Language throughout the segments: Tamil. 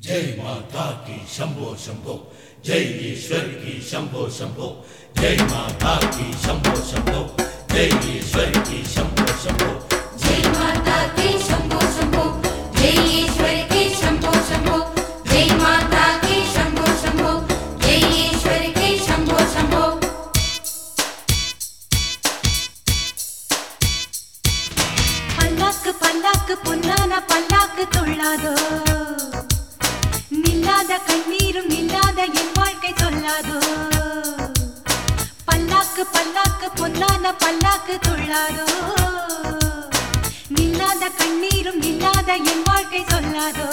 जय माता की शंभो शंभो जय ईश्वर की शंभो शंभो जय माता की शंभो शंभो जय ईश्वर की शंभो शंभो जय माता की शंभो शंभो जय ईश्वर की शंभो शंभो जय माता की शंभो शंभो जय ईश्वर की शंभो शंभो பல்லாக்கு பல்லாக்கு பொன்னான பல்லாக்கு துள்ளாதோ நில்லாத கண்ணீரும் நில்லாத என் வாழ்க்கை சொல்லாதோ பல்லாக்கு பல்லாக்கு பொன்னான பல்லாக்கு துள்ளாதோ நில்லாத கண்ணீரும் நில்லாத என் வாழ்க்கை சொல்லாதோ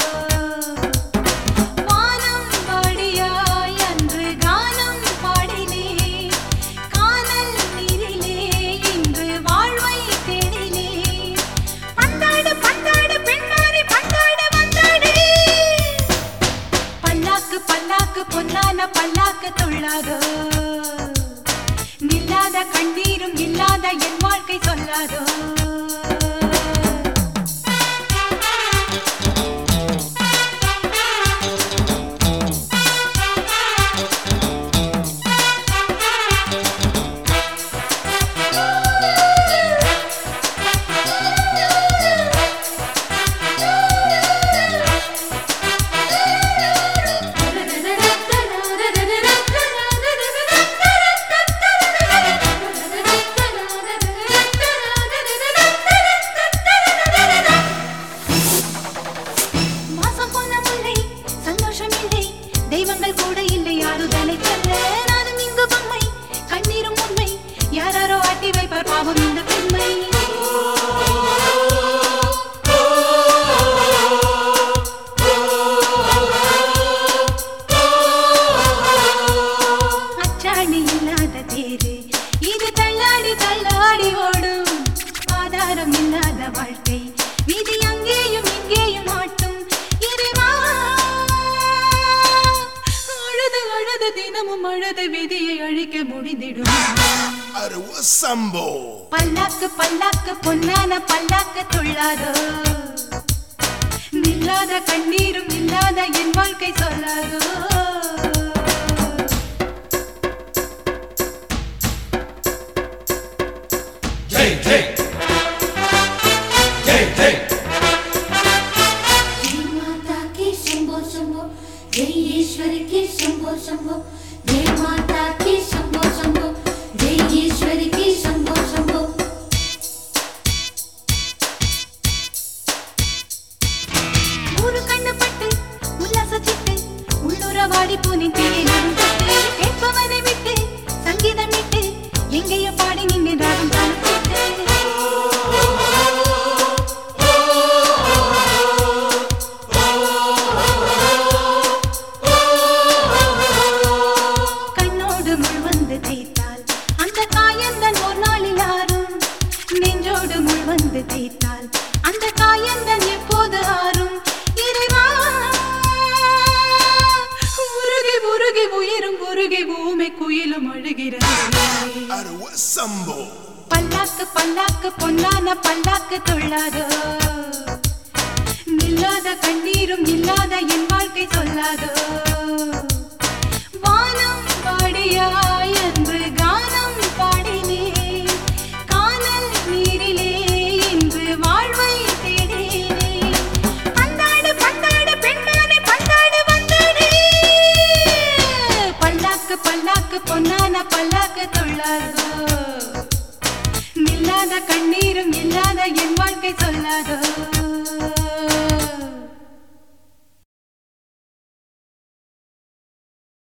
வானம் பாடியாய் அன்று கானம் பாடினே கானல் நீரிலே இன்று வாழ்வை தேடினே பந்தாடு பந்தாடு பெண்ணாரி பந்தாடு வந்தாடு பல்லாக்கு பல்லாக்கு பொன்னான பல்லாக்கு துள்ளாதோ நில்லாத கண்ணீரும் இல்லாத என் வாழ்க்கை சொல்லாதோ மாசம் போன முல்லை சந்தோஷம் இல்லை தெய்வங்கள் கூட இல்லை ஆறுதலை சொல்ல நானும் இங்கு பொம்மை கண்ணீரும் உண்மை யாராரோ ஆட்டி வைப்பார் பாவம் இந்த பெண்மை அச்சாணி இல்லாத தேரு இது தள்ளாடி தள்ளாடி ஓடும் ஆதாரம் இல்லாத வாழ்க்கை விதி அங்கேயும் இங்கேயும் ஆட்டும் இறைவா அழுது அழுது தினமும் அழுது விதியை அழிக்க முடிந்திடும் அருவ சம்போ பல்லாக்கு பல்லாக்கு பொன்னான பல்லாக்கு துள்ளாதோ நில்லாத கண்ணீரும் இல்லாத என் வாழ்க்கை சொல்லாதோ जय जय जय जय जय माता की शंभो शंभो जय ईश्वर की शंभो शंभो जय माता की शंभो शंभो जय ईश्वर की शंभो शंभो ஒரு கண்ணு பட்டு உல்லாச சிட்டு உள்ளூர வாடி போனேன் தீயை நடுங்கட்டு கேட்பவனை விட்டு சங்கீதம் விட்டு எங்கேயோ பாடி நின்று ராகம் தாழ்த்திட்டு கண்ணோடு முள் வந்து தேய்த்தால் அந்த காயந்தன் ஒரு நாளில் ஆறும் நெஞ்சோடு முள் வந்து தேய்த்தால் அந்த காயந்தன் எப்போது ஆறும் இறைவா உருகி உருகி உயிரும் உருகி ஊமை குயிலும் அழுகிறது அருவ சம்போ பல்லாக்கு பல்லாக்கு பொன்னான பல்லாக்கு துள்ளாதோ நில்லாத கண்ணீரும் இல்லாத என் வாழ்க்கை சொல்லாதோ வானம் பாடியாய் என்று கானம் பாடினே கானல் நீரிலே இன்று வாழ்வை தேடினே பந்தாடு பந்தாடு பெண்ணானே பந்தாடு வந்தாடே பல்லாக்கு பல்லாக்கு பொன்னான பல்லாக்கு துள்ளாதோ நில்லாத கண்ணீரும் இல்லாத என் வாழ்க்கை சொல்லாதோ